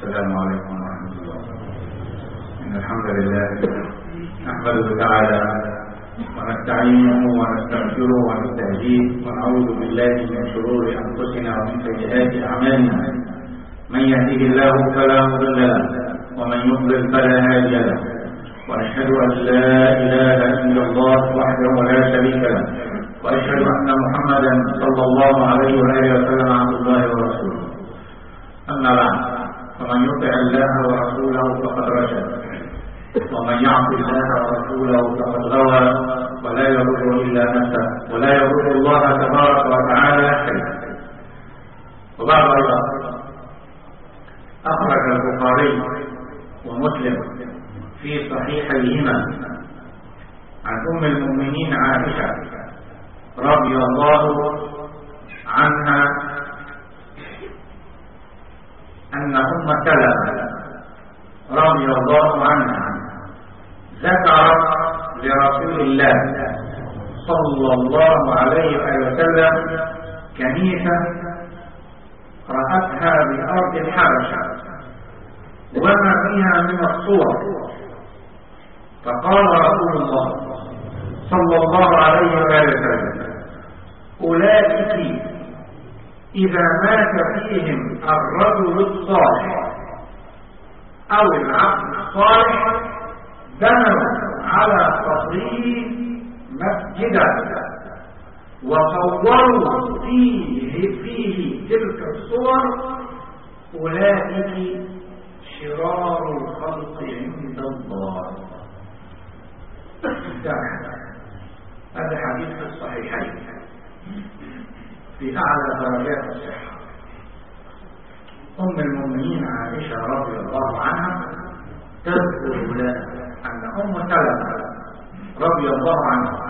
السلام عليكم ورحمة الله إن الحمد لله نحمده تعالى ونستعينه ونستغفره ونستهديه ونعوذ بالله من شرور أنفسنا ومن سيئات أعمالنا من يهده الله فلا مضل له ومن يضلل فلا هادي له وأشهد أن لا إله إلا الله وحده لا شريك له وأشهد أن محمدا صلى الله عليه وآله وسلم عبد الله ورسوله أما بعد فمن يطع الله ورسوله فقد رشد ومن يعص الله ورسوله فقد غوى ولا يضر إلا نفسه ولا يضر الله تبارك وتعالى شيئا وبعد أيضا أخرج البخاري ومسلم في صحيحيهما عن أم المؤمنين عائشة رضي الله عنها أن أم سلمة رضي الله عنها ذكرت لرسول الله صلى الله عليه وسلم كنيسة رأتها بأرض الحبشة وما فيها من الصور فقال رسول الله صلى الله عليه وسلم أولئك إذا مات فيهم الرجل الصالح أو العبد الصالح بنوا على قبره مسجدا وصوروا فيه فيه تلك الصور أولئك شرار الخلق عند الله هذا حديث في الصحيحين في أعلى درجات الصحة أم المؤمنين عائشة رضي الله عنها تذكر لنا أن أم سلمة رضي الله عنها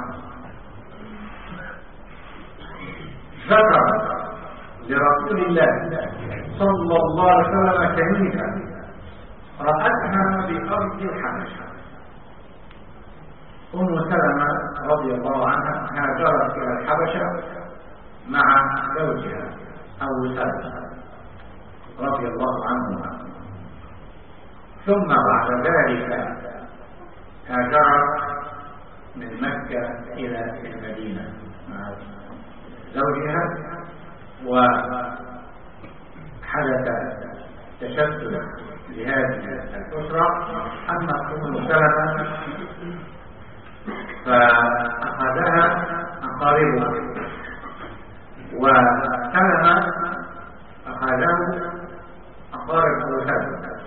ذكرت لرسول الله صلى الله عليه وسلم كنيسة رأتها بأرض الحبشة أم سلمة رضي الله عنها هاجرت إلى الحبشة مع زوجها أبو سلمة رضي الله عنهما ثم بعد ذلك هاجرت من مكة إلى المدينة مع زوجها وحدث تشتت لهذه الأسرة أما أم سلمة فأخذها أقاربها وسلمة أخذه أقارب أبو سلمة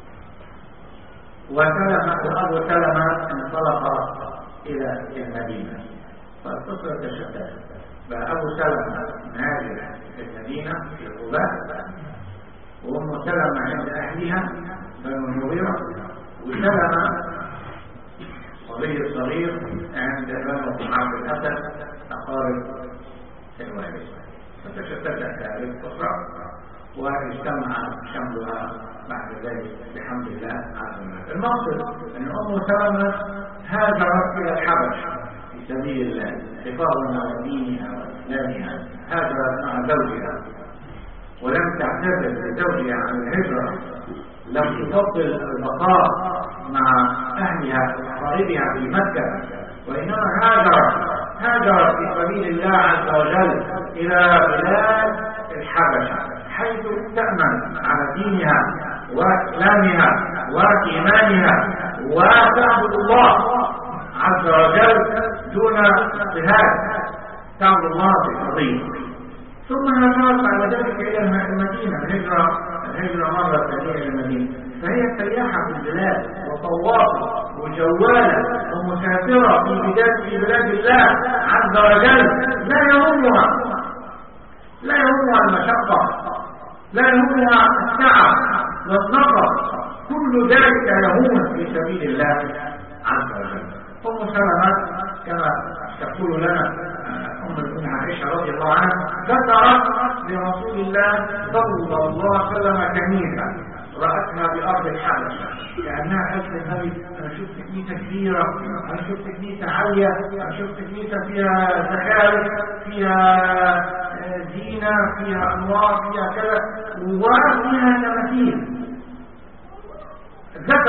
وسلمة وأبو سلمة انطلق إلى المدينة فالقصة تشتت فأبو سلمة نازل في المدينة في قباء وأم سلمة عند أهلها بنو المغيرة وسلمة صغير صغير عند بنو عبد الأسد أقارب الوالد فتشتتت هذه الأسرة واجتمع شملها بعد ذلك بحمد الله عز وجل المقصد أن أم سلمة هاجرت إلى الحبش في سبيل الله حفاظا على دينها وإسلامها هاجرت مع زوجها ولم تعتذر لزوجها عن الهجرة لم تفضل البقاء مع أهلها وأقاربها في مكة وإنما هاجرت هاجرت في سبيل الله عز وجل إلى بلاد الحبشة حيث تأمن على دينها وإسلامها وإيمانها وتعبد الله عز وجل دون اضطهاد تعبد الله بحرية ثم هاجرت بعد ذلك إلى المدينة الهجرة الهجرة مرة إلى المدينة فهي سياحة في البلاد وطوافة وجوالة ومسافرة في بلاد في بلاد الله عز وجل لا يهمها لا يهمها المشقة لا يهمها التعب والنظر كل ذلك يهون في سبيل الله عز وجل أم سلمة كما تقول لنا أم الأم عائشة رضي الله عنها ذكرت لرسول الله صلى الله عليه وسلم كنيسة رأتها بأرض الحبشة لأنها قالت للنبي أنا شفت كنيسة كبيرة أنا شفت كنيسة عالية أنا شفت كنيسة فيها زخارف فيها زينة فيها أنوار فيها كذا وفيها تماثيل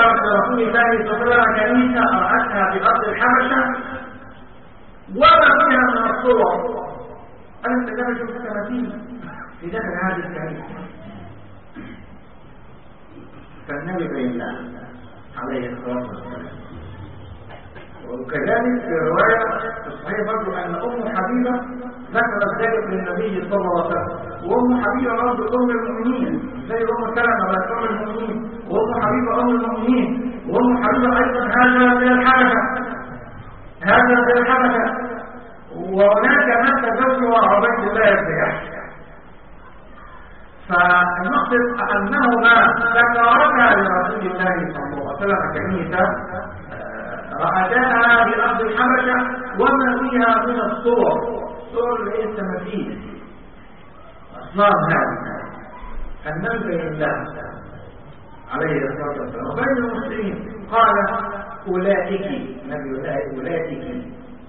ذكرت لرسول الله صلى الله عليه وسلم كنيسة رأتها في أرض الحبشة وما فيها من الصور أنت كما شفت تماثيل في داخل هذه الكنيسة فالنبي بين الله عليه الصلاة والسلام وكذلك في رواية صحيح برضو أن أم حبيبة ذكرت ذلك للنبي صلى الله عليه وسلم وأم حبيبة برضو أم المؤمنين زي أم سلمة بس أم المؤمنين وأم حبيبة أم المؤمنين وأم حبيبة أيضا هذا من الحبشة هذا من الحبشة وهناك من تزوج عبيد الله بن جحش فالمقصد أنهما ذكرتا لرسول الله صلى الله عليه وسلم كنيسة رأتاها بأرض الحبشة وما فيها من الصور صور اللي هي التماثيل أصنام هذه النبي الله عليه الصلاة والسلام وبين المسلمين قال أولئك نبي أولئك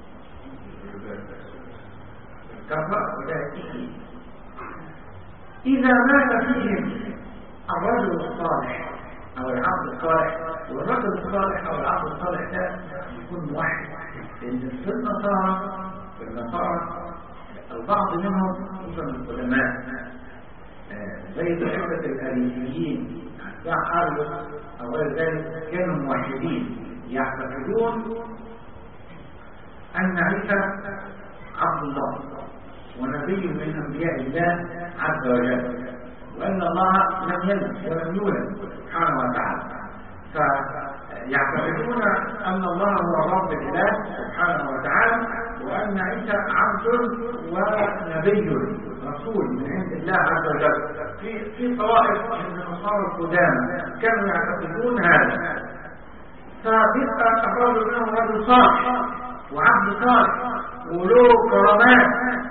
كفر أولئك إذا مات فيهم الرجل الصالح أو العبد الصالح والرجل الصالح أو العبد الصالح ده يكون موحد لأن في النصارى في النصارى البعض منهم خصوصا العلماء زي طائفة الأريسيين أتباع أريوس أو غير ذلك كانوا موحدين يعتقدون أن عيسى عبد الله ونبي من أنبياء الله عز وجل وأن الله لم يلد ولم يولد سبحانه وتعالى فيعتقدون أن الله هو رب الإله سبحانه وتعالى وأن عيسى عبد ونبي رسول من عند الله عز وجل في في طوائف من النصارى القدامى كانوا يعتقدون هذا فبيبقى الرجل منهم رجل صالح وعبد صالح وله كرامات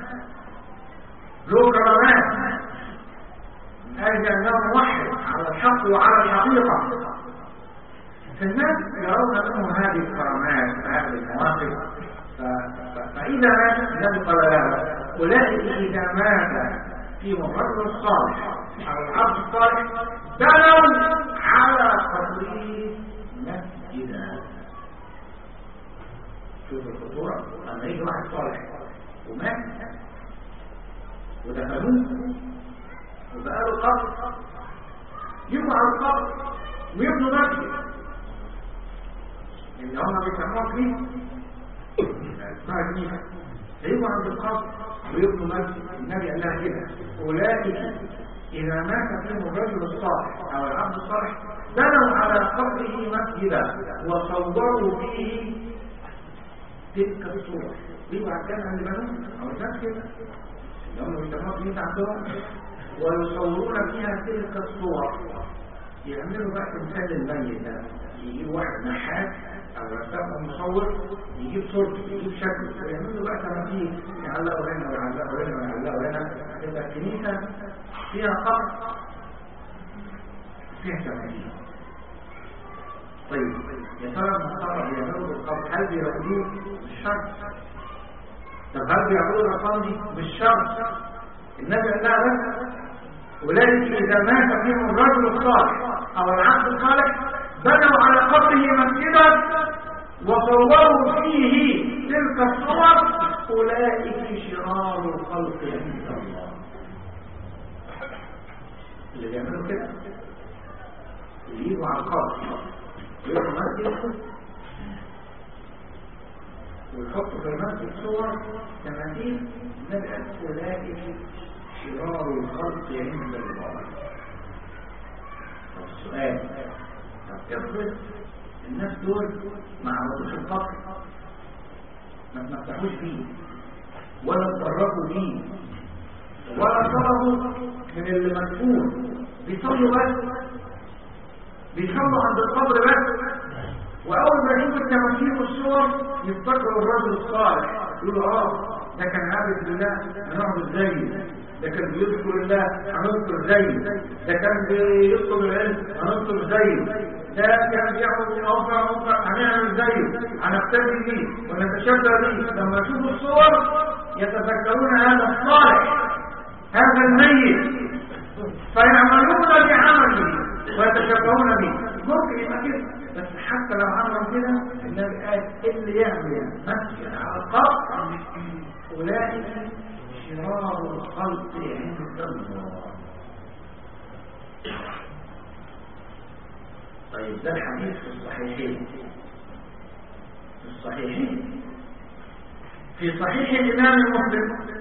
له كرامات أجل أنه موحد على الحق وعلى الحقيقة فالناس يرون منه هذه الكرامات وهذه المواقف فإذا مات النبي قال له أولئك إذا مات فيهم الرجل الصالح أو العبد الصالح بنوا على قبره مسجدا شوف الخطورة لما يجي واحد صالح ومات ودفنوه وبقى له قبر يبقى على القبر ويبنوا مسجد اللي هم بيسموها كنيسه اسمها كنيسه فيبقوا عند القبر ويبنوا مسجد النبي قال لها كده اولئك اذا مات فيهم الرجل الصالح او العبد الصالح بنوا على قبره مسجدا وصوروا فيه تلك الصور يبقى الجامع اللي بنوه او المسجد اللي هم بيسموها كنيسه عندهم ويصورون فيها تلك الصور يعملوا بقى تمثال الميت ده يجيب واحد نحات او رسام مصور يجيب صورته يجيب شكله ويعملوا بقى تماثيل يعلقوا هنا ويعلقوا هنا ويعلقوا هنا تبقى الكنيسه فيها قبر فيها تماثيل طيب يا ترى النصارى بيعملوا بالقبر هل بيعملوه بالشرط طب هل بيعملوا الرقم دي بالشرط النبي قال لها بس أولئك إذا مات فيهم الرجل الصالح أو العبد الصالح بنوا على قبره مسجدا وصوروا فيه تلك الصور أولئك شرار الخلق عند الله اللي بيعملوا كده يجيبوا على القبر يروحوا مسجد ويحطوا في المسجد صور تماثيل نبقى أولئك شرار الخلق عند الله السؤال طب افرض الناس دول ما عملوش القبر ما تمسحوش فيه ولا اتطرقوا فيه ولا طلبوا من اللي مدفون بيصلوا بس بيصلوا عند القبر بس واول ما يشوفوا التماثيل والصور يفتكروا الرجل الصالح يقولوا اه ده كان عابد لله هنعبد زيه ده كان بيذكر الله هنذكر زيه ده كان بيطلب العلم هنطلب زيه ده كان بيعمل اوفى اوفى هنعمل زيه هنقتدي بيه ونتشبه بيه لما يشوفوا الصور يتذكرون هذا الصالح هذا الميت فيعملون بعمله ويتشبهون به ممكن يبقى كده بس حتى لو عملوا كده النبي قال اللي يعمل مسجد على القبر اولئك شرار الخلق عند الله طيب ده الحديث في الصحيحين في الصحيحين في صحيح الإمام المسلم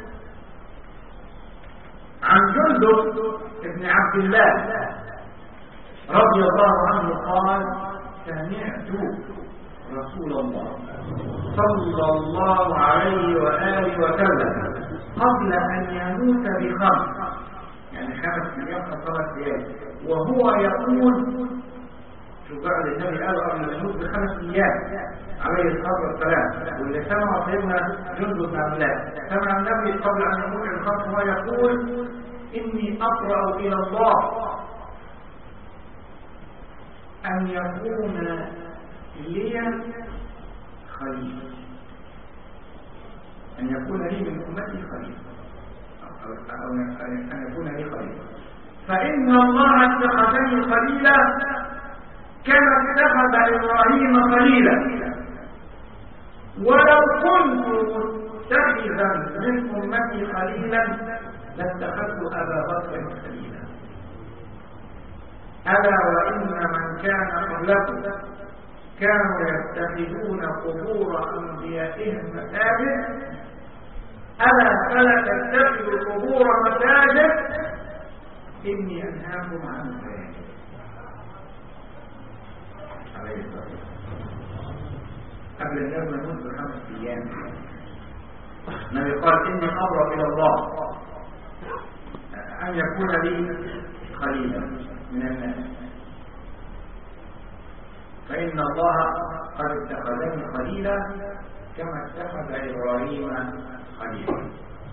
عن جندب بن عبد الله رضي الله عنه قال سمعت رسول الله صلى الله عليه وآله وسلم قبل أن يموت بخمس يعني خمس أيام ثلاث أيام وهو يقول شوف بقى النبي قال قبل ما يموت بخمس أيام عليه الصلاة والسلام واللي سمع سيدنا جندب بن عبد الله سمع النبي قبل أن يموت بخمس وهو يقول إني أقرأ إلى الله أن يكون لي خليفة أن يكون لي من أمتي خليفة أو أن يكون لي خليفة فإن الله اتخذني خليلا كما اتخذ إبراهيم خليلا ولو كنت متخذا من أمتي خليلا لاتخذت أبا بكر خليلا ألا وإن من كان قبلكم كانوا يتخذون قبور أنبيائهم مساجد ألا فلا تتخذوا قبور مساجد إني أنهاكم عن ذلك عليه الصلاة والسلام قبل اليوم يموت بخمس أيام النبي قال إني أبرأ إلى الله أن يكون لي خليلا من الناس فإن الله قد اتخذني خليلا كما اتخذ إبراهيم خليلا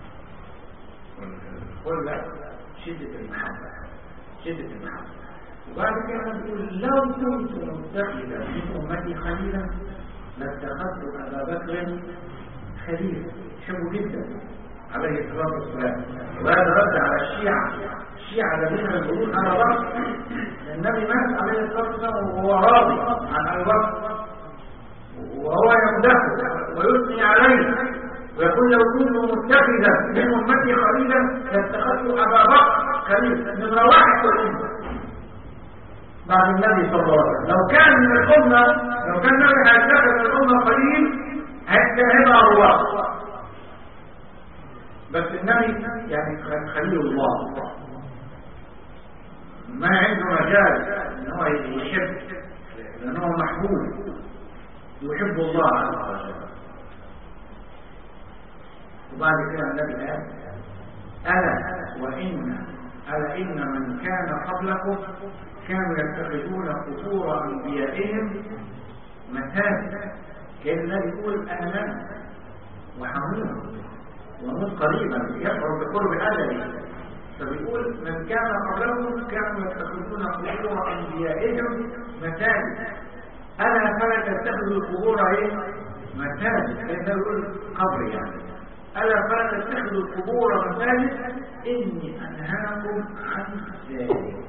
قل شدة المحبة شدة المحبة وبعد كده نقول لو كنت متخذا من أمتي خليلا لاتخذت أبا بكر خليلا شبه جدا عليه الصلاة والسلام وهذا رد على الشيعة الشيعة الذين يقولون أنا بكر النبي مات عليه الصلاة والسلام وهو راضي عن أبي بكر وهو يمدحه ويثني عليه ويقول لو كنت متخذا من أمتي خليلا لاتخذت أبا بكر خليلا من رواحل الأمة بعد النبي صلى الله عليه وسلم لو كان من الأمة لو كان النبي هيتخذ من الأمة خليل هيبقى الله بس النبي يعني خليل الله ما عنده مجال ان هو يحب لان هو محبوب يحب الله عز وجل وبعد كده النبي قال الا وان الا ان من كان قبلكم كانوا يتخذون قصور انبيائهم مساجد كان النبي يقول انا وحمود وموت قريبا يشعر بقرب اجله فبيقول من كان قبلهم كانوا يتخذون قبور انبيائهم مساجد الا فلا تتخذوا القبور ايه مساجد كان يقول قبر يعني الا فلا تتخذوا القبور مساجد اني انهاكم عن ذلك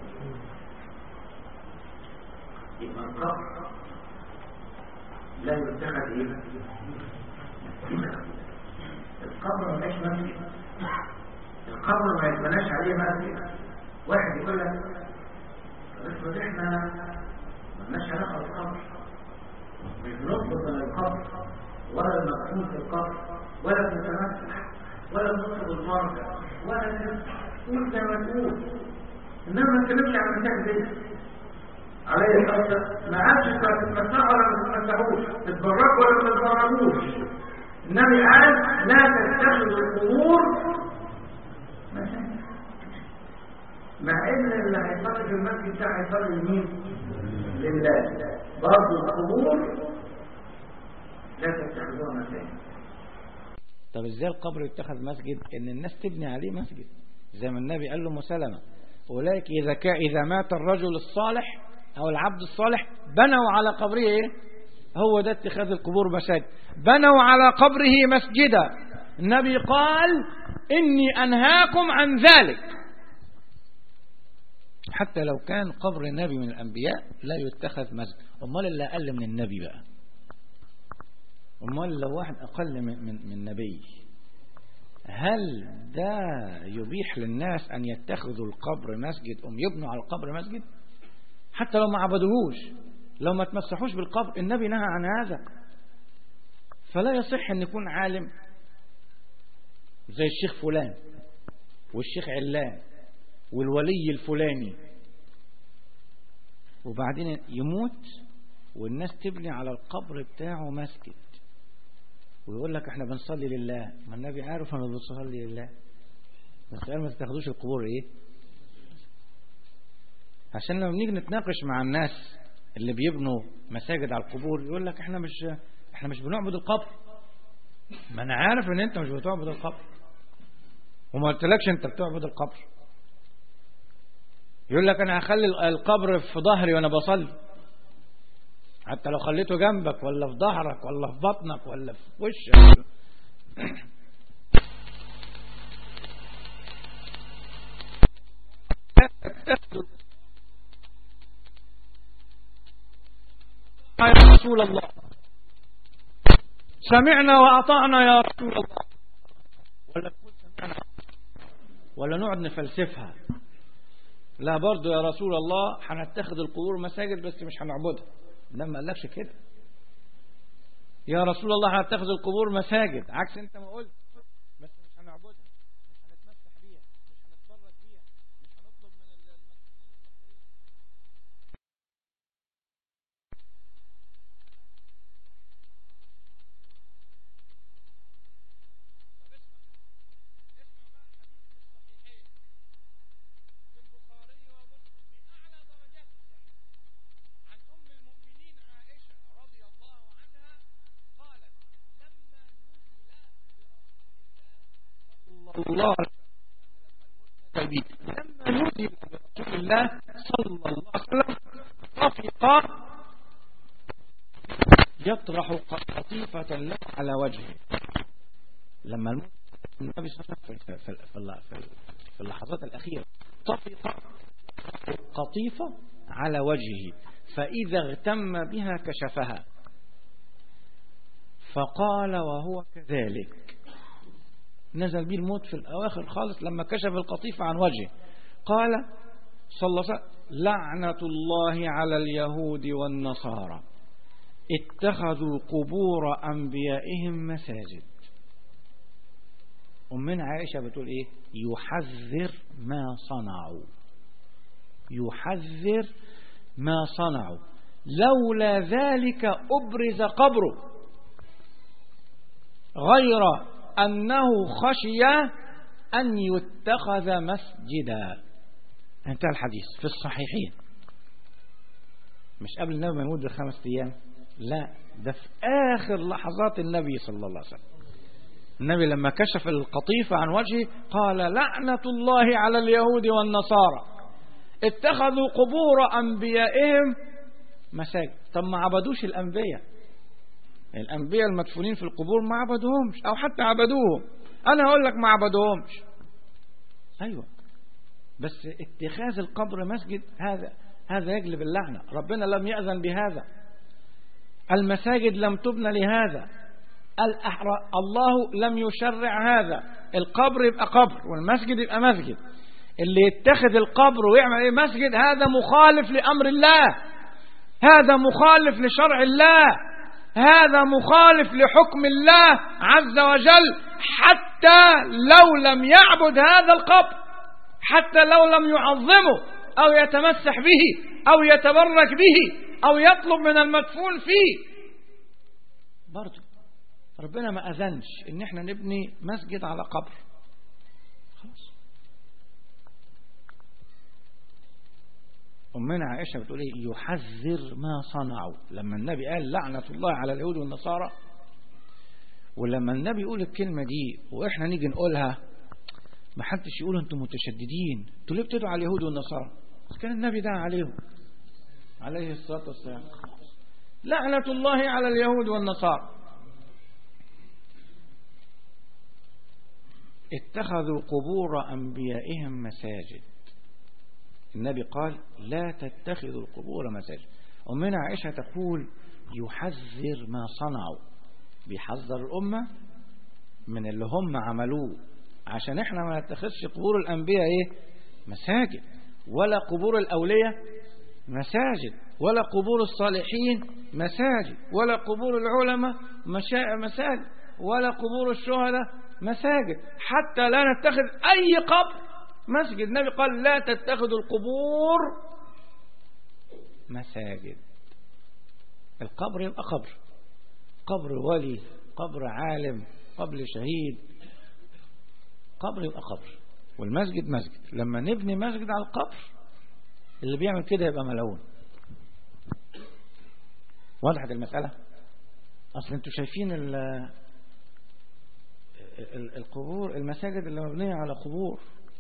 يبقى القبر لا يتخذ ايه القبر ما مسجد القبر ما يتبناش عليه مسجد واحد يقول لك بس احنا مالناش علاقه بالقبر مش بنطلب من القبر ولا المدفون في القبر ولا بنتمسح ولا بنطلب المرجع ولا تقول زي ما تقول انما ما تكلمش عن المساجد دي عليه الصلاه ما عادش تتمسحوا ولا ما تتمسحوش تتبركوا ولا ما تتبركوش النبي قال لا تتخذوا القبور مع ان اللي هيصلي في المسجد ده هيصلي لمين؟ لله برضه القبور لا تتخذوها مساجد طب ازاي القبر يتخذ مسجد ان الناس تبني عليه مسجد زي ما النبي قال له مسلمة اولئك اذا كان اذا مات الرجل الصالح او العبد الصالح بنوا على قبره ايه هو ده اتخاذ القبور مساجد بنوا على قبره مسجدا النبي قال إني أنهاكم عن ذلك حتى لو كان قبر نبي من الأنبياء لا يتخذ مسجد أمال اللي أقل من النبي بقى أمال لو واحد أقل من, من, من نبي هل ده يبيح للناس أن يتخذوا القبر مسجد أم يبنوا على القبر مسجد حتى لو ما عبدوهوش لو ما تمسحوش بالقبر النبي نهى عن هذا فلا يصح أن يكون عالم زي الشيخ فلان والشيخ علان والولي الفلاني وبعدين يموت والناس تبني على القبر بتاعه مسجد ويقول لك احنا بنصلي لله ما النبي عارف انه بنصلي لله بس قال ما تاخدوش القبور ايه عشان لما بنيجي نتناقش مع الناس اللي بيبنوا مساجد على القبور يقول لك احنا مش احنا مش بنعبد القبر ما انا عارف ان انت مش بتعبد القبر وما قلتلكش انت بتعبد القبر يقول لك انا هخلي القبر في ظهري وانا بصلي حتى لو خليته جنبك ولا في ظهرك ولا في بطنك ولا في وشك يا رسول الله سمعنا وأطعنا يا رسول الله ولا نقول سمعنا ولا نقعد نفلسفها لا برضو يا رسول الله هنتخذ القبور مساجد بس مش هنعبدها ده ما قالكش كده يا رسول الله هنتخذ القبور مساجد عكس انت ما قلت بس مش هنعبدها مش هنتمسح بيها مش هنتبرك بيها مش هنطلب من المسلمين الله لما نزل برسول الله صلى الله عليه وسلم طفق يطرح قطيفة له على وجهه لما النبي صلى الله عليه وسلم في, في, في اللحظات الأخيرة طفق قطيفة على وجهه فإذا اغتم بها كشفها فقال وهو كذلك نزل به الموت في الأواخر خالص لما كشف القطيفة عن وجهه قال صلى الله عليه وسلم لعنة الله على اليهود والنصارى اتخذوا قبور أنبيائهم مساجد أمنا عائشة بتقول إيه يحذر ما صنعوا يحذر ما صنعوا لولا ذلك أبرز قبره غير أنه خشي أن يتخذ مسجدا انتهى الحديث في الصحيحين مش قبل النبي ما يموت بخمس أيام لا ده في آخر لحظات النبي صلى الله عليه وسلم النبي لما كشف القطيفة عن وجهه قال لعنة الله على اليهود والنصارى اتخذوا قبور أنبيائهم مساجد طب ما عبدوش الأنبياء الأنبياء المدفونين في القبور ما عبدوهمش أو حتى عبدوهم أنا هقول لك ما عبدوهمش أيوة بس اتخاذ القبر مسجد هذا هذا يجلب اللعنة ربنا لم يأذن بهذا المساجد لم تبنى لهذا الله لم يشرع هذا القبر يبقى قبر والمسجد يبقى مسجد اللي يتخذ القبر ويعمل ايه مسجد هذا مخالف لأمر الله هذا مخالف لشرع الله هذا مخالف لحكم الله عز وجل حتى لو لم يعبد هذا القبر حتى لو لم يعظمه أو يتمسح به أو يتبرك به أو يطلب من المدفون فيه برضه ربنا ما أذنش إن احنا نبني مسجد على قبر خلاص أمنا عائشة بتقول إيه يحذر ما صنعوا لما النبي قال لعنة الله على اليهود والنصارى ولما النبي يقول الكلمة دي وإحنا نيجي نقولها ما حدش يقول أنتم متشددين أنتوا ليه بتدعوا على اليهود والنصارى بس كان النبي دعا عليهم عليه الصلاة والسلام لعنة الله على اليهود والنصارى اتخذوا قبور أنبيائهم مساجد النبي قال لا تتخذوا القبور مساجد أمنا عائشة تقول يحذر ما صنعوا بيحذر الأمة من اللي هم عملوه عشان احنا ما نتخذش قبور الأنبياء ايه مساجد ولا قبور الأولياء مساجد ولا قبور الصالحين مساجد ولا قبور العلماء مشا... مساجد ولا قبور الشهداء مساجد حتى لا نتخذ أي قبر مسجد النبي قال لا تتخذوا القبور مساجد القبر يبقى قبر قبر ولي قبر عالم قبر شهيد قبر يبقى قبر والمسجد مسجد لما نبني مسجد على القبر اللي بيعمل كده يبقى ملعون وضحت المسألة أصل أنتوا شايفين ال القبور المساجد اللي مبنية على قبور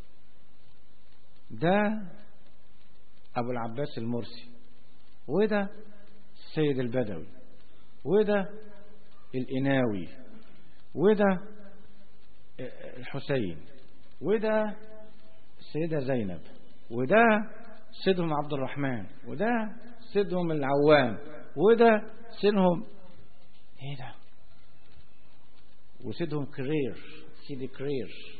ده أبو العباس المرسي وده السيد البدوي وده الإناوي وده الحسين وده السيدة زينب وده سيدهم عبد الرحمن وده سيدهم العوام وده سيدهم ايه ده وسيدهم كرير سيدي كرير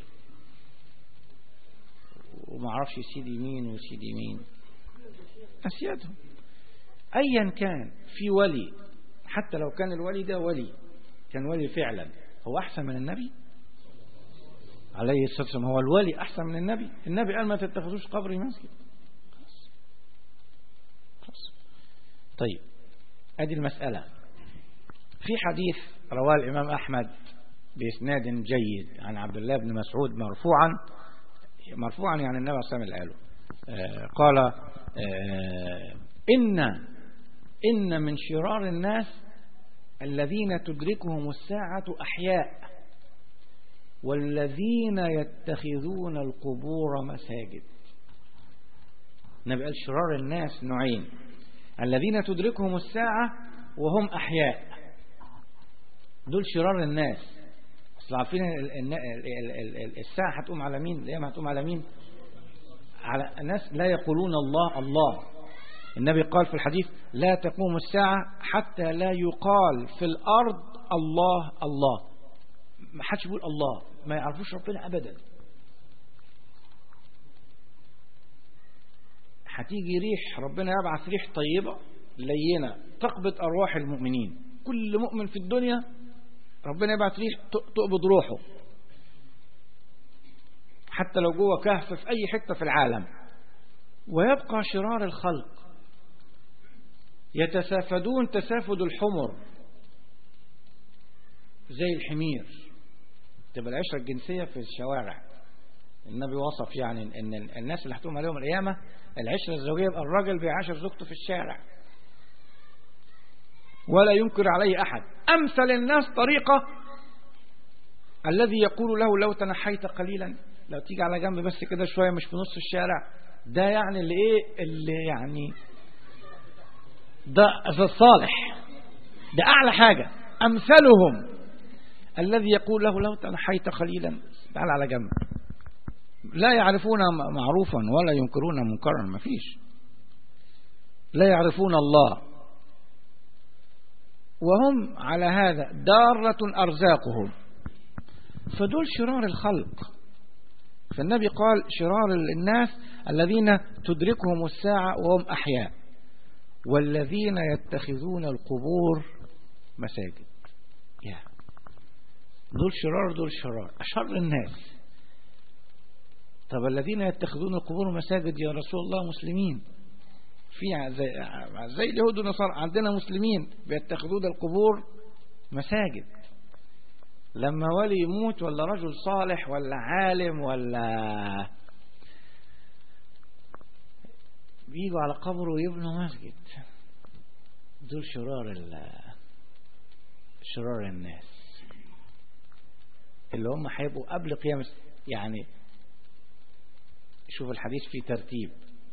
وما اعرفش سيدي مين وسيدي مين اسيادهم ايا كان في ولي حتى لو كان الولي ده ولي كان ولي فعلا هو احسن من النبي عليه الصلاه والسلام هو الولي احسن من النبي النبي قال ما تتخذوش قبري مسجد طيب ادي المساله في حديث رواه الامام احمد باسناد جيد عن عبد الله بن مسعود مرفوعا مرفوعا يعني النبي صلى الله عليه وسلم قاله قال آه إن إن من شرار الناس الذين تدركهم الساعة أحياء والذين يتخذون القبور مساجد النبي قال شرار الناس نوعين الذين تدركهم الساعة وهم أحياء دول شرار الناس اصل عارفين الساعة هتقوم على مين الأيام هتقوم على مين على ناس لا يقولون الله الله النبي قال في الحديث لا تقوم الساعة حتى لا يقال في الأرض الله الله ما حدش يقول الله ما يعرفوش ربنا أبدا هتيجي ريح ربنا يبعث ريح طيبة لينة تقبض أرواح المؤمنين كل مؤمن في الدنيا ربنا يبعث ريح تقبض روحه حتى لو جوه كهف في أي حتة في العالم ويبقى شرار الخلق يتسافدون تسافد الحمر زي الحمير تبقى العشرة الجنسية في الشوارع النبي وصف يعني ان الناس اللي هتقوم عليهم القيامة العشرة الزوجية يبقى الراجل بيعاشر زوجته في الشارع ولا ينكر عليه أحد أمثل الناس طريقة الذي يقول له لو تنحيت قليلا لو تيجي على جنب بس كده شوية مش في نص الشارع ده يعني اللي ايه اللي يعني ده الصالح ده أعلى حاجة أمثلهم الذي يقول له لو تنحيت قليلا تعال على جنب لا يعرفون معروفا ولا ينكرون منكرا ما فيش لا يعرفون الله وهم على هذا دارة أرزاقهم فدول شرار الخلق فالنبي قال شرار الناس الذين تدركهم الساعة وهم أحياء والذين يتخذون القبور مساجد يا دول شرار دول شرار أشر الناس طب الذين يتخذون القبور مساجد يا رسول الله مسلمين في زي, زي اليهود والنصارى عندنا مسلمين بيتخذون القبور مساجد لما ولي يموت ولا رجل صالح ولا عالم ولا بيجوا على قبره ويبنوا مسجد دول شرار شرار الناس اللي هم هيبقوا قبل قيام يعني شوف الحديث في ترتيب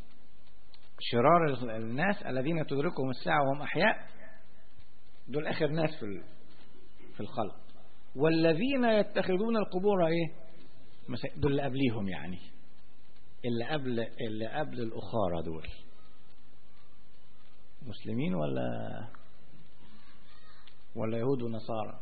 شرار الناس الذين تدركهم الساعة وهم أحياء دول آخر ناس في في الخلق والذين يتخذون القبور ايه دول اللي قبليهم يعني اللي قبل اللي قبل الأخارة دول مسلمين ولا ولا يهود ونصارى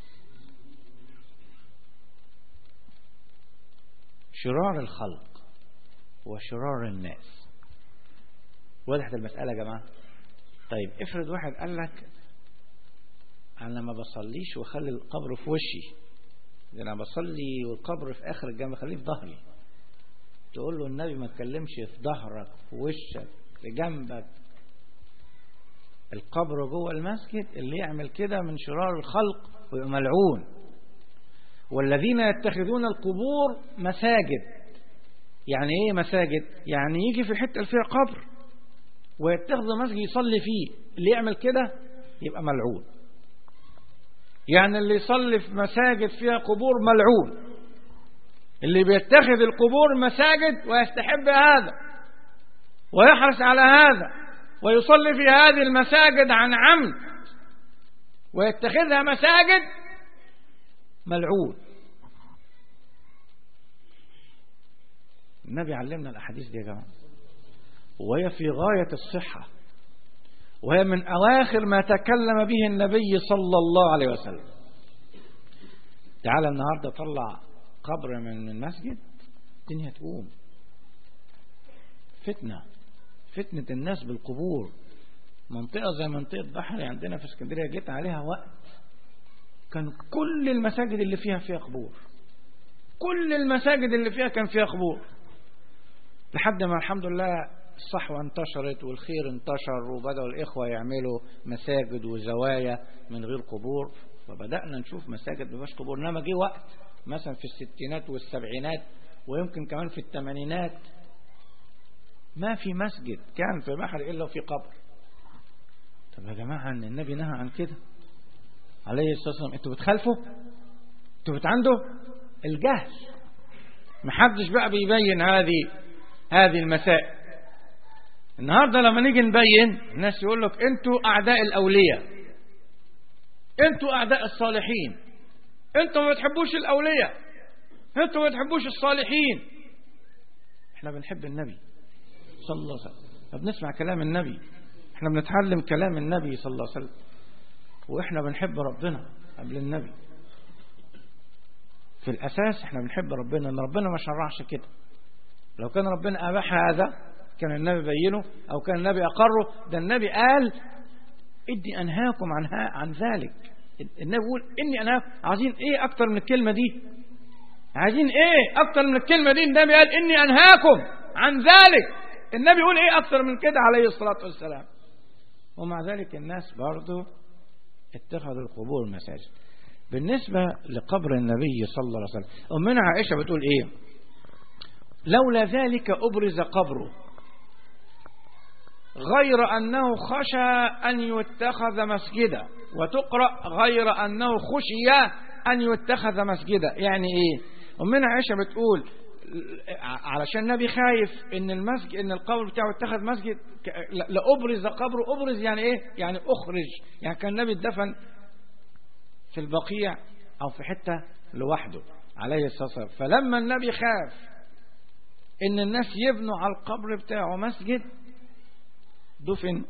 شرار الخلق وشرار الناس وضحت المسألة يا جماعة طيب افرض واحد قال لك انا ما بصليش واخلي القبر في وشي ده انا بصلي والقبر في اخر الجامع خليه في ظهري تقول له النبي ما تكلمش في ظهرك في وشك في جنبك القبر جوه المسجد اللي يعمل كده من شرار الخلق ويبقى ملعون والذين يتخذون القبور مساجد يعني ايه مساجد يعني يجي في الحته اللي فيها قبر ويتخذ مسجد يصلي فيه اللي يعمل كده يبقى ملعون يعني اللي يصلي في مساجد فيها قبور ملعون اللي بيتخذ القبور مساجد ويستحب هذا ويحرص على هذا ويصلي في هذه المساجد عن عمد ويتخذها مساجد ملعون النبي علمنا الأحاديث دي يا جماعة وهي في غاية الصحة وهي من أواخر ما تكلم به النبي صلى الله عليه وسلم تعالى النهاردة طلع قبر من المسجد الدنيا تقوم فتنة فتنة الناس بالقبور منطقة زي منطقة بحري عندنا في اسكندرية جيت عليها وقت كان كل المساجد اللي فيها فيها قبور كل المساجد اللي فيها كان فيها قبور لحد ما الحمد لله الصحوة انتشرت والخير انتشر وبدأوا الإخوة يعملوا مساجد وزوايا من غير قبور فبدأنا نشوف مساجد بفاش قبور إنما جه وقت مثلا في الستينات والسبعينات ويمكن كمان في الثمانينات ما في مسجد كان في بحر إلا في قبر طب يا جماعة أن النبي نهى عن كده عليه الصلاة والسلام انتوا بتخالفوا انتوا بتعنده الجهل محدش بقى بيبين هذه هذه المسائل النهاردة لما نيجي نبين الناس يقول لك انتوا أعداء الأولياء انتوا أعداء الصالحين انتوا ما بتحبوش الأولياء انتوا ما بتحبوش الصالحين احنا بنحب النبي صلى الله عليه وسلم بنسمع كلام النبي احنا بنتعلم كلام النبي صلى الله عليه وسلم واحنا بنحب ربنا قبل النبي في الأساس احنا بنحب ربنا ان ربنا ما شرعش كده لو كان ربنا أباح هذا كان النبي بينه أو كان النبي أقره ده النبي قال إني أنهاكم عن, عن ذلك النبي يقول إني أنهاكم عايزين إيه أكتر من الكلمة دي عايزين إيه أكتر من الكلمة دي النبي قال إني أنهاكم عن ذلك النبي يقول إيه أكتر من كده عليه الصلاة والسلام ومع ذلك الناس برضو اتخذوا القبور مساجد بالنسبة لقبر النبي صلى الله عليه وسلم أمنا عائشة بتقول إيه لولا ذلك أبرز قبره غير أنه خشى أن يتخذ مسجدا وتقرأ غير أنه خشي أن يتخذ مسجدا يعني إيه أمنا عائشة بتقول علشان النبي خايف ان المسجد ان القبر بتاعه اتخذ مسجد لأبرز قبره أبرز يعني ايه يعني أخرج يعني كان النبي اتدفن في البقيع أو في حتة لوحده عليه الصلاة والسلام فلما النبي خاف ان الناس يبنوا على القبر بتاعه مسجد دفن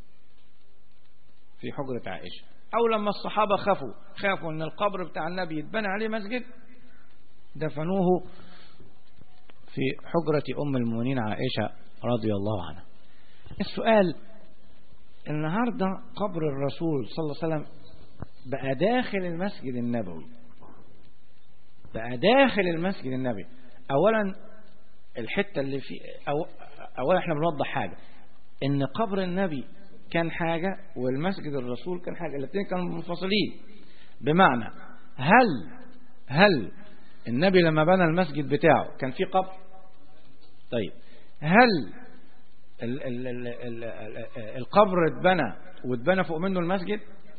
في حجرة عائشة او لما الصحابة خافوا خافوا ان القبر بتاع النبي يتبنى عليه مسجد دفنوه في حجرة ام المؤمنين عائشة رضي الله عنها السؤال النهاردة قبر الرسول صلى الله عليه وسلم بقى داخل المسجد النبوي بقى داخل المسجد النبوي اولا الحتة اللي في أو أولا احنا بنوضح حاجة ان قبر النبي كان حاجة والمسجد الرسول كان حاجة الاثنين كانوا منفصلين بمعنى هل هل النبي لما بنى المسجد بتاعه كان في قبر طيب هل ال ال ال ال ال القبر اتبنى واتبنى فوق منه المسجد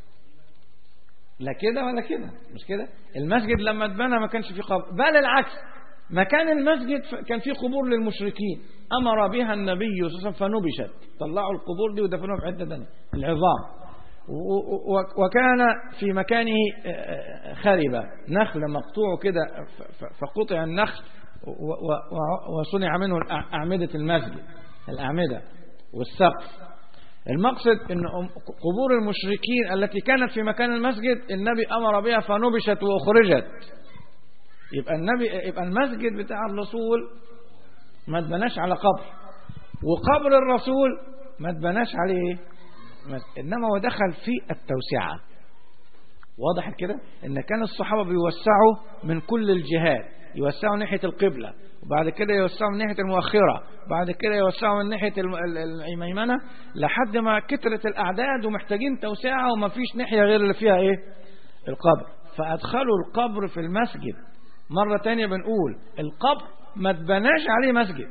لا كده ولا كده مش كده المسجد لما اتبنى ما كانش فيه قبر بل العكس مكان المسجد كان فيه قبور للمشركين أمر بها النبي صلى الله عليه وسلم فنبشت طلعوا القبور دي ودفنوها في حتة ثانيه العظام وكان في مكانه خربة نخل مقطوع كده فقطع النخل وصنع منه أعمدة المسجد الأعمدة والسقف المقصد أن قبور المشركين التي كانت في مكان المسجد النبي أمر بها فنبشت وأخرجت يبقى النبي يبقى المسجد بتاع الرسول ما تبناش على قبر وقبر الرسول ما تبناش عليه إنما هو دخل في التوسعة واضح كده ان كان الصحابة بيوسعوا من كل الجهات يوسعوا ناحية القبلة وبعد كده يوسعوا من ناحية المؤخرة بعد كده يوسعوا من ناحية الميمنة لحد ما كترت الأعداد ومحتاجين توسعة وما فيش ناحية غير اللي فيها إيه القبر فأدخلوا القبر في المسجد مرة تانية بنقول القبر ما تبناش عليه مسجد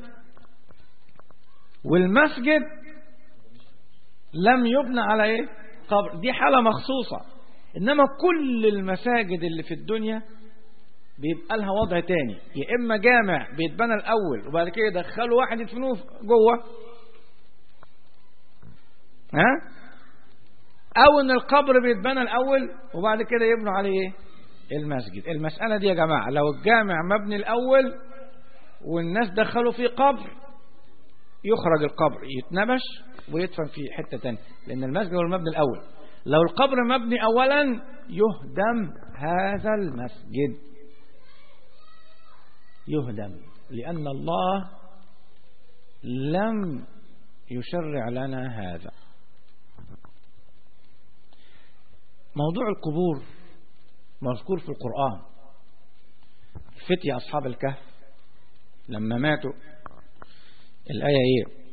والمسجد لم يبنى على ايه قبر دي حالة مخصوصة انما كل المساجد اللي في الدنيا بيبقى لها وضع تاني يا اما جامع بيتبنى الاول وبعد كده يدخلوا واحد يدفنوه جوه ها او ان القبر بيتبنى الاول وبعد كده يبنوا عليه ايه المسجد المسألة دي يا جماعة لو الجامع مبني الاول والناس دخلوا فيه قبر يخرج القبر يتنبش ويدفن في حتة تانية لان المسجد هو المبني الاول لو القبر مبني اولا يهدم هذا المسجد يهدم لأن الله لم يشرع لنا هذا موضوع القبور مذكور في القرآن فتي أصحاب الكهف لما ماتوا الآية إيه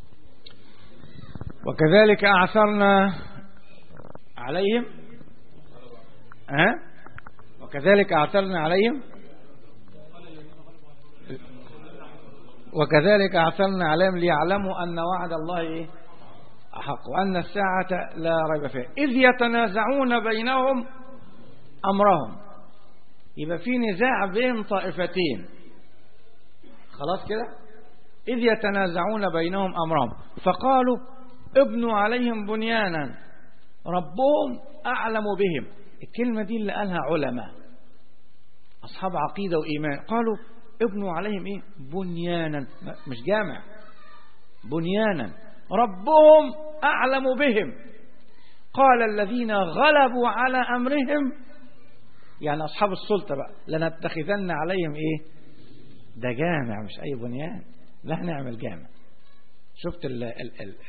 وكذلك أعثرنا عليهم ها وكذلك أعثرنا عليهم وكذلك أعثرنا عليهم ليعلموا أن وعد الله إيه؟ أحق وأن الساعة لا ريب فيها إذ يتنازعون بينهم أمرهم يبقى في نزاع بين طائفتين خلاص كده إذ يتنازعون بينهم أمرهم فقالوا ابنوا عليهم بنيانا ربهم أعلم بهم الكلمة دي اللي قالها علماء أصحاب عقيدة وإيمان قالوا ابنوا عليهم إيه بنيانا مش جامع بنيانا ربهم أعلم بهم قال الذين غلبوا على أمرهم يعني أصحاب السلطة بقى لنتخذن عليهم إيه ده جامع مش أي بنيان لا نعمل جامع شفت ال ال ال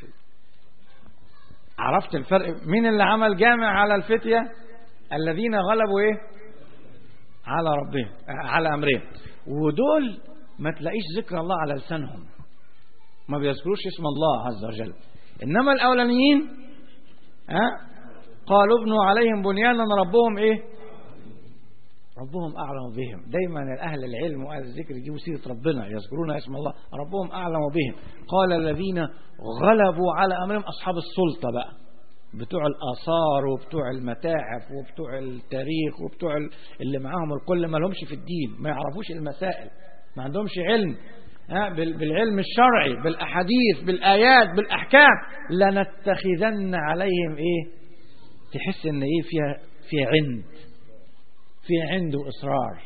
عرفت الفرق مين اللي عمل جامع على الفتية الذين غلبوا ايه على ربهم على امرهم ودول ما تلاقيش ذكر الله على لسانهم ما بيذكروش اسم الله عز وجل انما الاولانيين ها قالوا ابنوا عليهم بنيانا ربهم ايه ربهم أعلم بهم دايما أهل العلم وأهل الذكر يجيبوا سيرة ربنا يذكرون اسم الله ربهم أعلم بهم قال الذين غلبوا على أمرهم أصحاب السلطة بقى بتوع الآثار وبتوع المتاحف وبتوع التاريخ وبتوع اللي معاهم الكل ما لهمش في الدين ما يعرفوش المسائل ما عندهمش علم بالعلم الشرعي بالأحاديث بالآيات بالأحكام لنتخذن عليهم إيه تحس إن إيه فيها فيها عند في عنده إصرار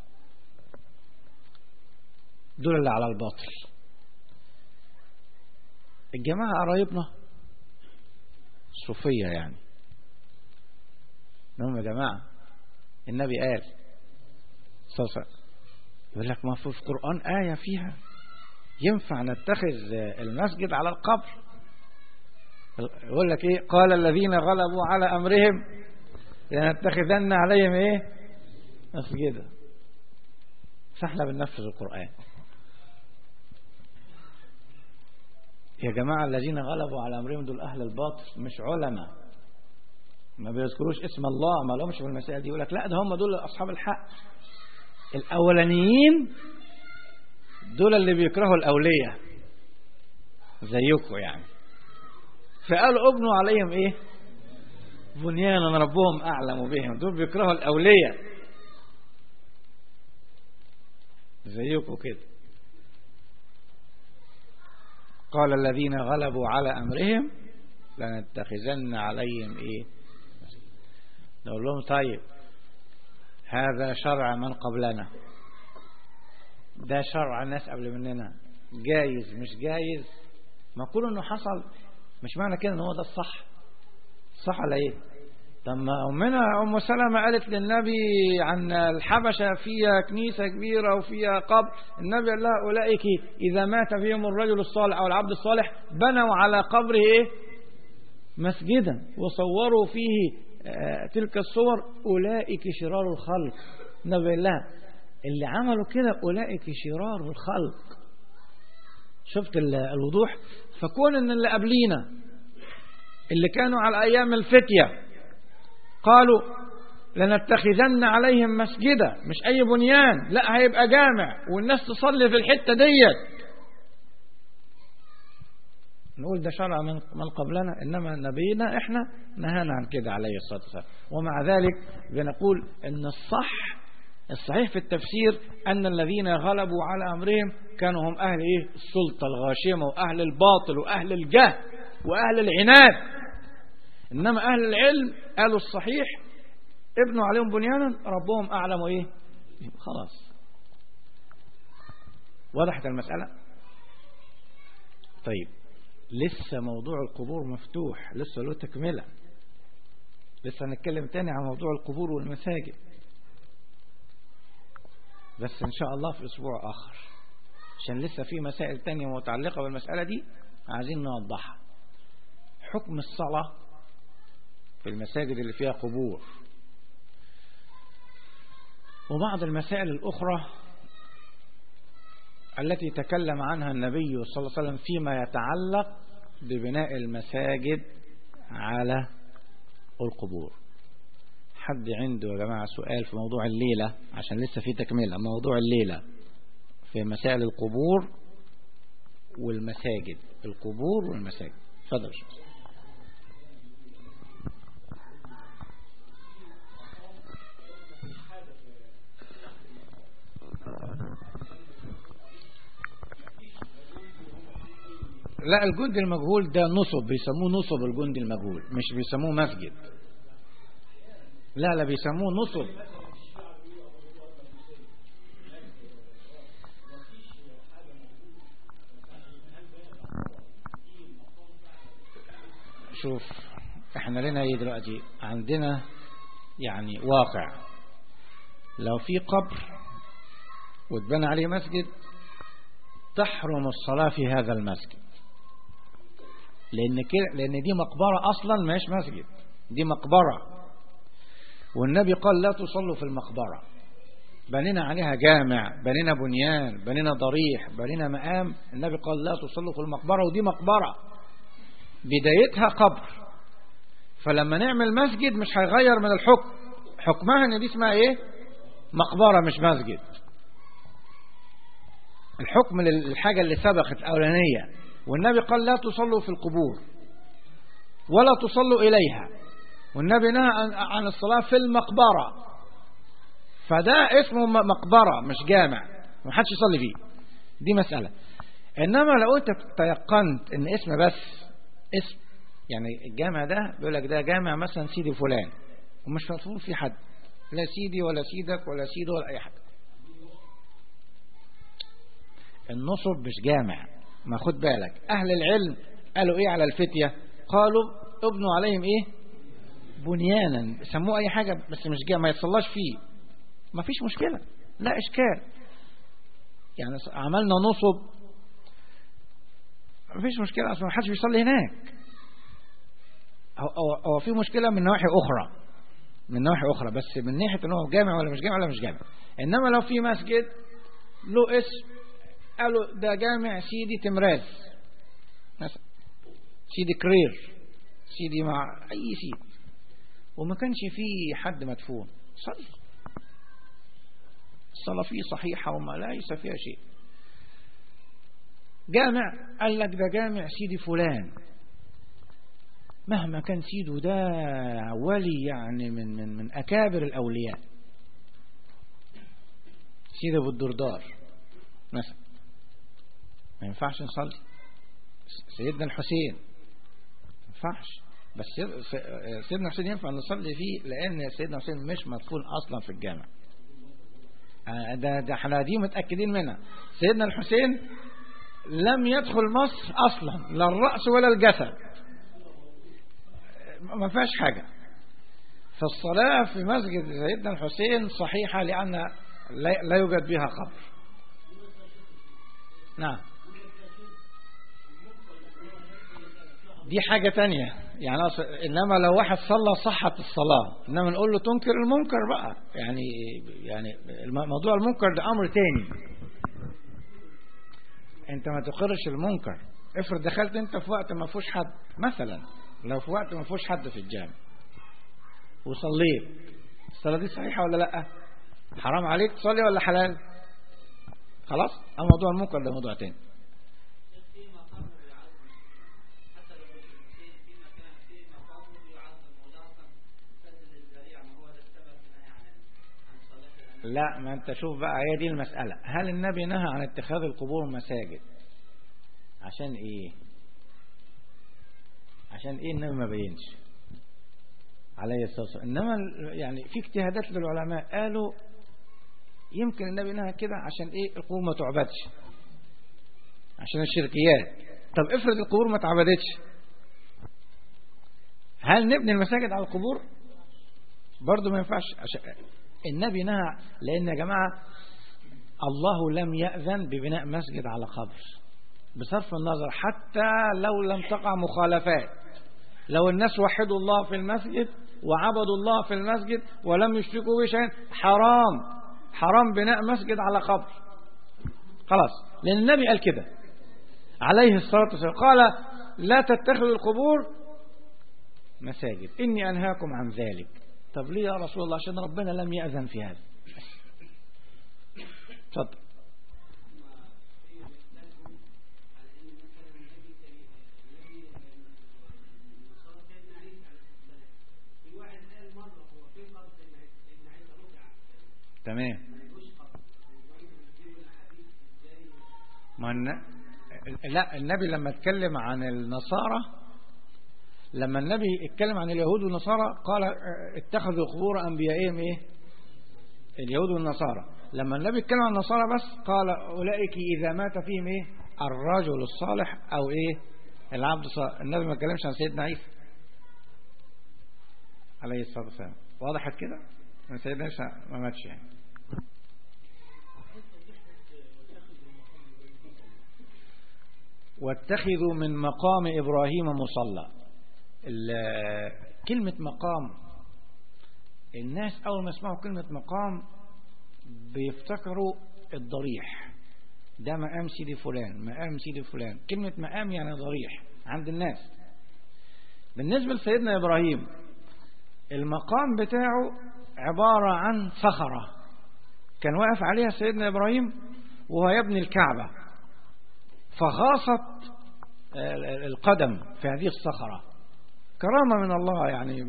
دول اللي على الباطل الجماعة قرايبنا صوفية يعني نعم يا جماعة النبي قال صلى يقول لك ما في القرآن آية فيها ينفع نتخذ المسجد على القبر يقول لك ايه قال الذين غلبوا على أمرهم لنتخذن عليهم ايه مسجدا فاحنا بننفذ القرآن يا جماعة الذين غلبوا على أمرهم دول أهل الباطل مش علماء ما بيذكروش اسم الله ما لهمش في المسائل دي يقول لك لا ده هم دول أصحاب الحق الأولانيين دول اللي بيكرهوا الأولية زيكم يعني فقالوا ابنوا عليهم ايه بنيانا ربهم أعلم بهم دول بيكرهوا الأولية زيكم كده قال الذين غلبوا على أمرهم لنتخذن عليهم إيه نقول لهم طيب هذا شرع من قبلنا ده شرع الناس قبل مننا جايز مش جايز ما كل انه حصل مش معنى كده ان هو ده الصح صح ولا ايه طب ما امنا ام سلمة قالت للنبي عن الحبشة فيها كنيسة كبيرة وفيها قبر النبي قال لها اولئك اذا مات فيهم الرجل الصالح او العبد الصالح بنوا على قبره ايه مسجدا وصوروا فيه آه، تلك الصور اولئك شرار الخلق النبي قال لها اللي عملوا كده اولئك شرار الخلق شفت ال- الوضوح فكون ان اللي قبلينا اللي كانوا على ايام الفتيه قالوا لنتخذن عليهم مسجدا مش اي بنيان لا هيبقى جامع والناس تصلي في الحته ديت نقول ده شرع من من قبلنا انما نبينا احنا نهانا عن كده عليه الصلاه والسلام ومع ذلك بنقول ان الصح الصحيح في التفسير ان الذين غلبوا على امرهم كانوا هم اهل ايه السلطه الغاشمه واهل الباطل واهل الجهل واهل العناد انما اهل العلم قالوا الصحيح ابنوا عليهم بنيانا ربهم اعلم ايه خلاص وضحت المساله طيب لسه موضوع القبور مفتوح لسه له تكمله لسه هنتكلم تاني عن موضوع القبور والمساجد بس ان شاء الله في اسبوع اخر عشان لسه في مسائل تانية متعلقة بالمسألة دي عايزين نوضحها حكم الصلاة في المساجد اللي فيها قبور وبعض المسائل الأخرى التي تكلم عنها النبي صلى الله عليه وسلم فيما يتعلق ببناء المساجد على القبور حد عنده يا جماعة سؤال في موضوع الليلة عشان لسه في تكملة موضوع الليلة في مسائل القبور والمساجد القبور والمساجد اتفضل يا شيخ. لا الجند المجهول ده نصب بيسموه نصب الجند المجهول مش بيسموه مسجد لا لا بيسموه نصب شوف احنا لنا ايه دلوقتي عندنا يعني واقع لو في قبر واتبنى عليه مسجد تحرم الصلاة في هذا المسجد لأن كده لأن دي مقبرة أصلا ما هيش مسجد دي مقبرة والنبي قال لا تصلوا في المقبرة بنينا عليها جامع بنينا بنيان بنينا ضريح بنينا مقام النبي قال لا تصلوا في المقبرة ودي مقبرة بدايتها قبر فلما نعمل مسجد مش هيغير من الحكم حكمها ان دي اسمها ايه مقبرة مش مسجد الحكم للحاجة اللي سبقت الأولانية والنبي قال لا تصلوا في القبور ولا تصلوا إليها والنبي نهى عن- عن الصلاة في المقبرة فده اسمه م- مقبرة مش جامع ما حدش يصلي فيه دي مسألة إنما لو أنت تيقنت إن اسم بس اسم يعني الجامع ده بيقول لك ده جامع مثلا سيدي فلان ومش مطلوب فيه حد لا سيدي ولا سيدك ولا سيدي ولا أي حد النصب مش جامع ما خد بالك أهل العلم قالوا إيه على الفتية قالوا ابنوا عليهم إيه بنيانا سموه أي حاجة بس مش جامع ما يتصلاش فيه ما فيش مشكلة لا إشكال يعني عملنا نصب ما فيش مشكلة أصلا ما حدش بيصلي هناك هو, هو, هو في مشكلة من نواحي أخرى من نواحي أخرى بس من ناحية إن هو جامع ولا مش جامع ولا مش جامع إنما لو في مسجد له اسم قالوا ده جامع سيدي تمراز مثلا سيدي كرير سيدي مع أي سيد وما كانش فيه حد مدفون صلي الصلاة فيه صحيحة وما ليس فيها شيء جامع قال لك ده جامع سيدي فلان مهما كان سيده ده ولي يعني من من من أكابر الأولياء سيد أبو الدردار مثلا ما ينفعش نصلي سيدنا الحسين ما ينفعش بس سيدنا الحسين ينفع نصلي فيه لأن سيدنا الحسين مش مدفون أصلا في الجامع ده ده احنا دي متأكدين منها سيدنا الحسين لم يدخل مصر أصلا لا الرأس ولا الجسد ما فيهاش حاجة فالصلاة في مسجد سيدنا الحسين صحيحة لأن لا يوجد بها قبر نعم دي حاجة تانية يعني إنما لو واحد صلى صحت الصلاة إنما نقول له تنكر المنكر بقى يعني يعني موضوع المنكر ده أمر تاني أنت ما تقرش المنكر افرض دخلت أنت في وقت ما فيهوش حد مثلا لو في وقت ما فيهوش حد في الجامع وصليت الصلاة دي صحيحة ولا لأ حرام عليك تصلي ولا حلال خلاص أما موضوع المنكر ده موضوع تاني لا ما انت شوف بقى هي دي المسألة هل النبي نهى عن اتخاذ القبور مساجد عشان ايه عشان ايه النبي ما بينش عليه الصلاة والسلام انما يعني في اجتهادات للعلماء قالوا يمكن النبي نهى كده عشان ايه القبور ما تعبدش عشان الشركيات طب افرض القبور ما تعبدتش هل نبني المساجد على القبور برضه ما ينفعش عشان النبي نهى لأن يا جماعة الله لم يأذن ببناء مسجد على قبر بصرف النظر حتى لو لم تقع مخالفات لو الناس وحدوا الله في المسجد وعبدوا الله في المسجد ولم يشركوا به شيئا حرام حرام بناء مسجد على قبر خلاص لأن النبي قال كده عليه الصلاة والسلام قال لا تتخذوا القبور مساجد إني أنهاكم عن ذلك طب ليه يا رسول الله عشان ربنا لم يأذن في هذا تفضل تمام ما لا النبي لما اتكلم عن النصارى لما النبي اتكلم عن اليهود والنصارى قال اتخذوا قبور انبيائهم ايه اليهود والنصارى لما النبي اتكلم عن النصارى بس قال اولئك اذا مات فيهم ايه الرجل الصالح او ايه العبد الصالح النبي ما اتكلمش عن سيدنا عيسى عليه الصلاه والسلام وضحت كده ان سيدنا عيسى ما ماتش يعني واتخذوا من مقام إبراهيم مصلى كلمة مقام الناس أول ما يسمعوا كلمة مقام بيفتكروا الضريح ده مقام سيدي فلان مقام سيدي فلان كلمة مقام يعني ضريح عند الناس بالنسبة لسيدنا إبراهيم المقام بتاعه عبارة عن صخرة كان واقف عليها سيدنا إبراهيم وهو يبني الكعبة فغاصت القدم في هذه الصخرة كرامة من الله يعني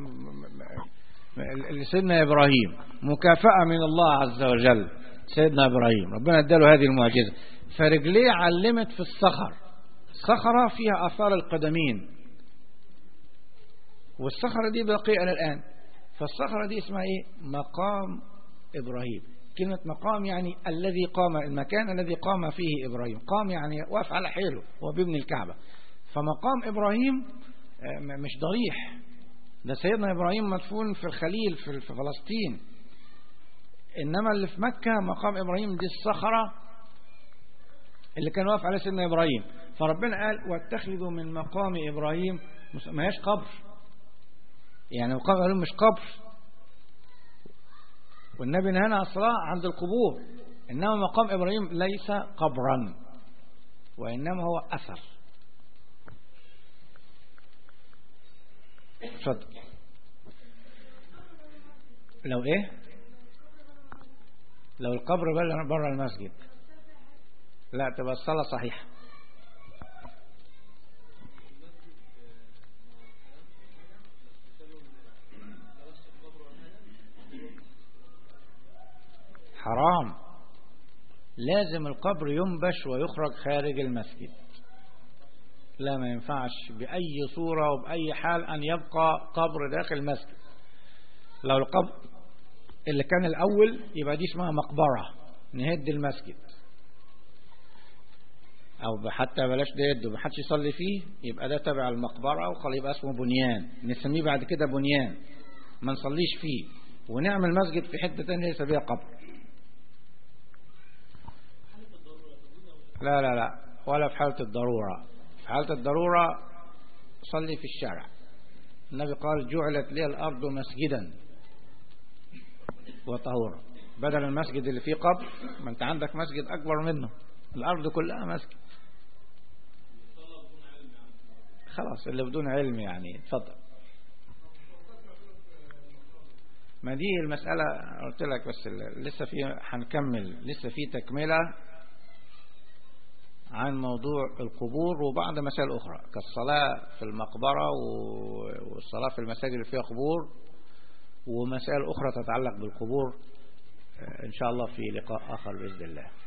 لسيدنا إبراهيم مكافأة من الله عز وجل سيدنا إبراهيم ربنا اداله هذه المعجزة فرجليه علمت في الصخر صخرة فيها أثار القدمين والصخرة دي باقية إلى الآن فالصخرة دي اسمها إيه مقام إبراهيم كلمة مقام يعني الذي قام المكان الذي قام فيه إبراهيم قام يعني واقف على حيله هو بيبني الكعبة فمقام إبراهيم مش ضريح ده سيدنا إبراهيم مدفون في الخليل في فلسطين إنما اللي في مكة مقام إبراهيم دي الصخرة اللي كان واقف عليه سيدنا إبراهيم فربنا قال واتخذوا من مقام إبراهيم ما هيش قبر يعني مقام إبراهيم مش قبر والنبي نهانا عن الصلاة عند القبور إنما مقام إبراهيم ليس قبرا وإنما هو أثر اتفضل لو ايه لو القبر بره المسجد لا تبقى الصلاة صحيحة حرام لازم القبر ينبش ويخرج خارج المسجد لا ما ينفعش بأي صورة وبأي حال أن يبقى قبر داخل المسجد لو القبر اللي كان الأول يبقى دي اسمها مقبرة نهد المسجد او حتى بلاش نهد ومحدش يصلي فيه يبقى ده تبع المقبرة وخلي يبقى اسمه بنيان نسميه بعد كده بنيان ما نصليش فيه ونعمل مسجد في حتة تانية ليس فيها قبر لا لا لا ولا في حالة الضرورة في حالة الضرورة صلي في الشارع النبي قال جعلت لي الأرض مسجدا وطهورا بدل المسجد اللي فيه قبر ما انت عندك مسجد أكبر منه الأرض كلها مسجد خلاص اللي بدون علم يعني اتفضل ما دي المسألة قلت لك بس لسه في هنكمل لسه في تكملة عن موضوع القبور وبعض مسائل أخرى كالصلاة في المقبرة والصلاة في المساجد اللي فيها قبور ومسائل أخرى تتعلق بالقبور إن شاء الله في لقاء آخر بإذن الله